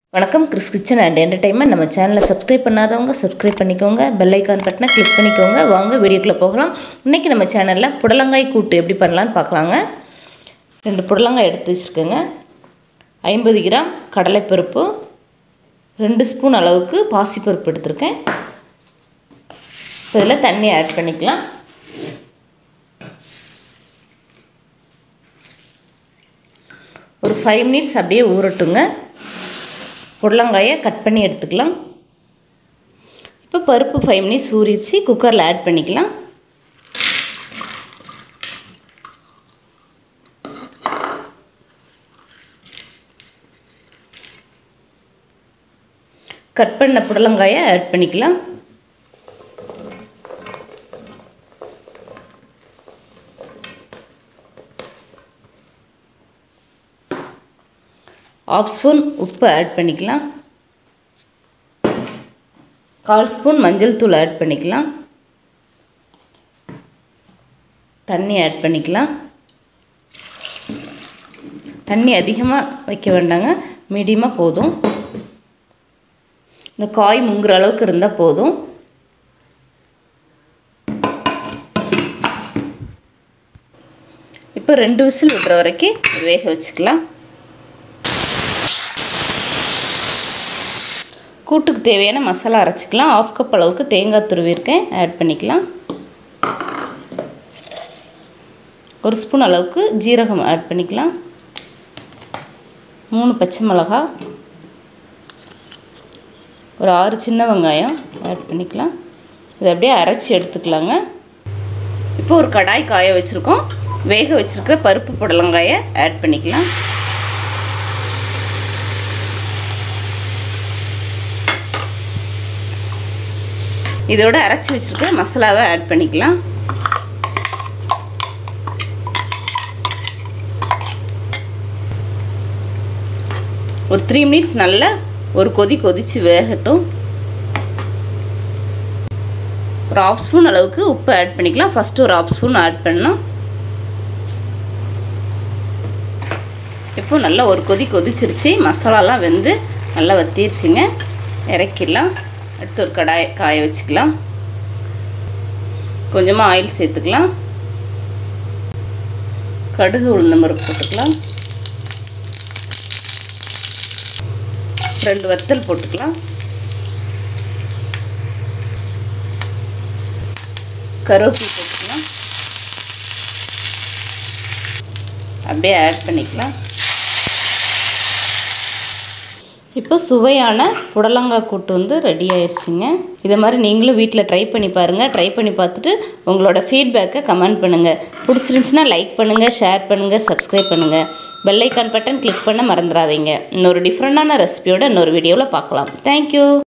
வணக்கம் Chris kitchen and entertainment நம்ம சேனலை சப்ஸ்கிரைப் பண்ணாதவங்க சப்ஸ்கிரைப் பண்ணிக்கோங்க பெல் ஐக்கான் பட்டனை கிளிக் பண்ணிக்கோங்க வாங்க வீடியோக்குள்ளே போகலாம் இன்றைக்கி நம்ம சேனலில் புடலங்காய் கூட்டு எப்படி பண்ணலான்னு பார்க்கலாங்க ரெண்டு புடலங்காய் எடுத்து வச்சுருக்கேங்க ஐம்பது கிராம் கடலைப்பருப்பு ரெண்டு ஸ்பூன் அளவுக்கு பாசிப்பருப்பு எடுத்திருக்கேன் இப்போ இதில் தண்ணி ஆட் பண்ணிக்கலாம் ஒரு ஃபைவ் மினிட்ஸ் அப்படியே ஊறட்டுங்க புடலங்காயை கட் பண்ணி எடுத்துக்கலாம் இப்போ பருப்பு ஃபைவ் மினிட்ஸ் ஊறிடுச்சு குக்கரில் ஆட் பண்ணிக்கலாம் கட் பண்ண புடலங்காயை ஆட் பண்ணிக்கலாம் ஆஃப் ஸ்பூன் உப்பு ஆட் பண்ணிக்கலாம் கால் ஸ்பூன் மஞ்சள் தூள் ஆட் பண்ணிக்கலாம் தண்ணி ஆட் பண்ணிக்கலாம் தண்ணி அதிகமாக வைக்க வேண்டாங்க மீடியமாக போதும் இந்த காய் முங்குற அளவுக்கு இருந்தால் போதும் இப்போ ரெண்டு விசில் விடுற வரைக்கும் வேக வச்சுக்கலாம் கூட்டுக்கு தேவையான மசாலா அரைச்சிக்கலாம் ஆஃப் கப் அளவுக்கு தேங்காய் துருவிருக்கேன் ஆட் பண்ணிக்கலாம் ஒரு ஸ்பூன் அளவுக்கு ஜீரகம் ஆட் பண்ணிக்கலாம் மூணு பச்சை மிளகா ஒரு ஆறு சின்ன வெங்காயம் ஆட் பண்ணிக்கலாம் இதை அப்படியே அரைச்சி எடுத்துக்கலாங்க இப்போ ஒரு கடாய் காய வச்சுருக்கோம் வேக வச்சுருக்கிற பருப்பு புடலங்காயை ஆட் பண்ணிக்கலாம் இதோட அரைச்சி வச்சுருக்க மசாலாவை ஆட் பண்ணிக்கலாம் ஒரு த்ரீ மினிட்ஸ் நல்லா ஒரு கொதி கொதித்து வேகட்டும் ஒரு ஆஃப் ஸ்பூன் அளவுக்கு உப்பு ஆட் பண்ணிக்கலாம் ஃபஸ்ட்டு ஒரு ஆஃப் ஸ்பூன் ஆட் பண்ணோம் இப்போ நல்லா ஒரு கொதி கொதிச்சிருச்சு மசாலாலாம் வெந்து நல்லா வத்திருச்சுங்க இறக்கிடலாம் அடுத்து ஒரு கடாய் காய வச்சுக்கலாம் கொஞ்சமாக ஆயில் சேர்த்துக்கலாம் கடுகு உளுந்தம் பருப்பு போட்டுக்கலாம் ரெண்டு வத்தல் போட்டுக்கலாம் கருவேப்பிலை போட்டுக்கலாம் அப்படியே ஆட் பண்ணிக்கலாம் இப்போ சுவையான புடலங்காய் கூட்டு வந்து ரெடி ஆயிடுச்சுங்க இதை மாதிரி நீங்களும் வீட்டில் ட்ரை பண்ணி பாருங்கள் ட்ரை பண்ணி பார்த்துட்டு உங்களோட ஃபீட்பேக்கை கமெண்ட் பண்ணுங்கள் பிடிச்சிருந்துச்சின்னா லைக் பண்ணுங்கள் ஷேர் பண்ணுங்கள் சப்ஸ்கிரைப் பண்ணுங்கள் பெல்லைக்கான் பட்டன் கிளிக் பண்ண மறந்துடாதீங்க இன்னொரு டிஃப்ரெண்ட்டான ரெசிபியோட இன்னொரு வீடியோவில் பார்க்கலாம் தேங்க்யூ